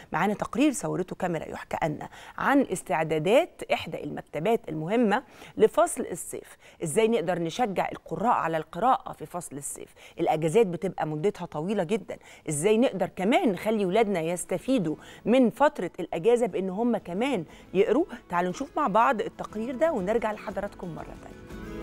معانا تقرير صورته كاميرا يحكى أن عن استعدادات إحدى المكتبات المهمة لفصل الصيف إزاي نقدر نشجع القراء على القراءة في فصل الصيف الأجازات بتبقى مدتها طويلة جدا إزاي نقدر كمان نخلي ولادنا يستفيدوا من فترة الأجازة بإن هم كمان يقروا تعالوا نشوف مع بعض التقرير ده ونرجع لحضراتكم مرة تانية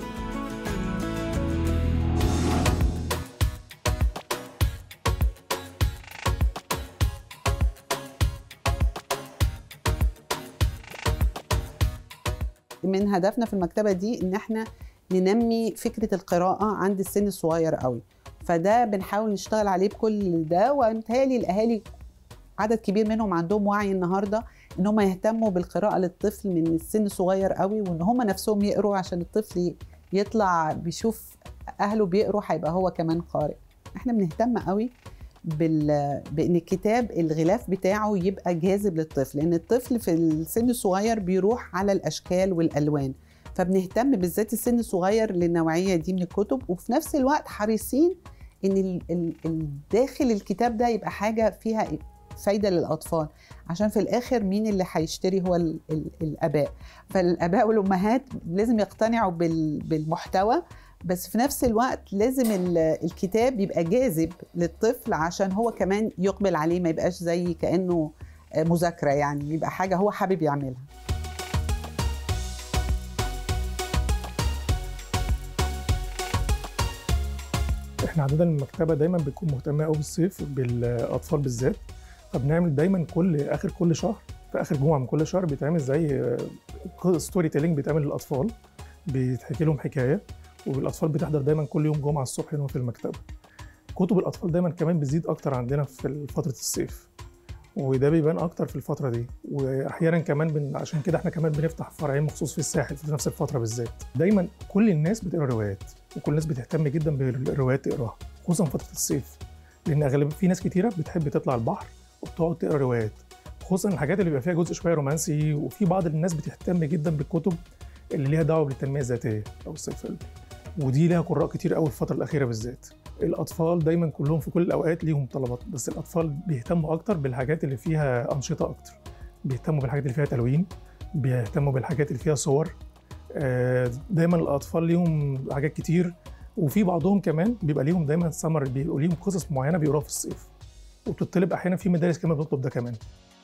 من هدفنا في المكتبه دي ان احنا ننمي فكره القراءه عند السن الصغير قوي فده بنحاول نشتغل عليه بكل ده ومتهيألي الاهالي عدد كبير منهم عندهم وعي النهارده ان هم يهتموا بالقراءه للطفل من السن الصغير قوي وان هم نفسهم يقروا عشان الطفل يطلع بيشوف اهله بيقروا هيبقى هو كمان قارئ احنا بنهتم قوي بال... بان الكتاب الغلاف بتاعه يبقى جاذب للطفل لان الطفل في السن الصغير بيروح على الاشكال والالوان فبنهتم بالذات السن الصغير للنوعيه دي من الكتب وفي نفس الوقت حريصين ان ال... ال... داخل الكتاب ده يبقى حاجه فيها فايده للاطفال عشان في الاخر مين اللي هيشتري هو ال ال الاباء فالاباء والامهات لازم يقتنعوا بال بالمحتوى بس في نفس الوقت لازم الكتاب يبقى جاذب للطفل عشان هو كمان يقبل عليه ما يبقاش زي كانه مذاكره يعني يبقى حاجه هو حابب يعملها احنا عندنا المكتبه دايما بتكون مهتمه قوي بالصيف بالاطفال بالذات فبنعمل دايما كل اخر كل شهر في اخر جمعه من كل شهر بيتعمل زي ستوري تيلينج بيتعمل للاطفال بيتحكي لهم حكايه والاطفال بتحضر دايما كل يوم جمعه الصبح هنا في المكتبه كتب الاطفال دايما كمان بتزيد اكتر عندنا في فتره الصيف وده بيبان اكتر في الفتره دي واحيانا كمان بن... عشان كده احنا كمان بنفتح فرعين مخصوص في الساحل في نفس الفتره بالذات دايما كل الناس بتقرا روايات وكل الناس بتهتم جدا بالروايات تقراها خصوصا فتره الصيف لان اغلب في ناس كتيره بتحب تطلع البحر وبتقعد تقرا روايات خصوصا الحاجات اللي بيبقى فيها جزء شويه رومانسي وفي بعض الناس بتهتم جدا بالكتب اللي ليها دعوه بالتنميه الذاتيه او السيلف ودي ليها قراء كتير قوي الفتره الاخيره بالذات الاطفال دايما كلهم في كل الاوقات ليهم طلبات بس الاطفال بيهتموا اكتر بالحاجات اللي فيها انشطه اكتر بيهتموا بالحاجات اللي فيها تلوين بيهتموا بالحاجات اللي فيها صور دايما الاطفال ليهم حاجات كتير وفي بعضهم كمان بيبقى ليهم دايما سمر بيبقوا ليهم قصص معينه بيقروها في الصيف وبتطلب احيانا في مدارس كمان بتطلب ده كمان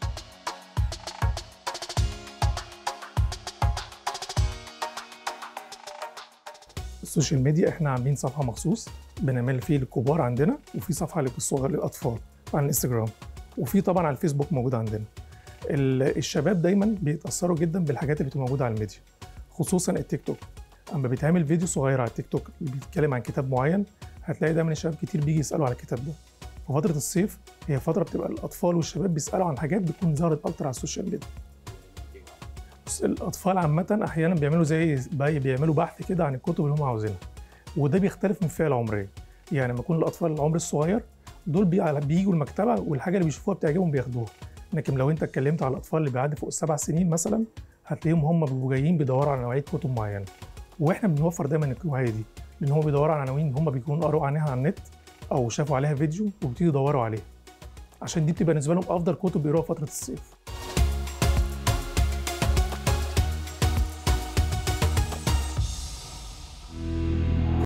السوشيال ميديا احنا عاملين صفحه مخصوص بنعمل فيه للكبار عندنا وفي صفحه للصغار للاطفال على الانستجرام وفي طبعا على الفيسبوك موجود عندنا الشباب دايما بيتاثروا جدا بالحاجات اللي بتبقى موجوده على الميديا خصوصا التيك توك اما بيتعمل فيديو صغير على التيك توك اللي بيتكلم عن كتاب معين هتلاقي دايما الشباب كتير بيجي يسالوا على الكتاب ده في فتره الصيف هي فتره بتبقى الاطفال والشباب بيسالوا عن حاجات بتكون ظهرت اكتر على السوشيال ميديا الاطفال عامه احيانا بيعملوا زي بيعملوا بحث كده عن الكتب اللي هم عاوزينها وده بيختلف من الفئه العمريه يعني لما يكون الاطفال العمر الصغير دول بييجوا المكتبه والحاجه اللي بيشوفوها بتعجبهم بياخدوها لكن لو انت اتكلمت على الاطفال اللي بيعدي فوق السبع سنين مثلا هتلاقيهم هم بيبقوا جايين بيدوروا على نوعيه كتب معينه واحنا بنوفر دايما النوعيه دي لان هم بيدوروا على عناوين هم بيكونوا قروا عنها على النت او شافوا عليها فيديو وبيبتدوا يدوروا عليها عشان دي بتبقى بالنسبه لهم افضل كتب بيقروها فتره الصيف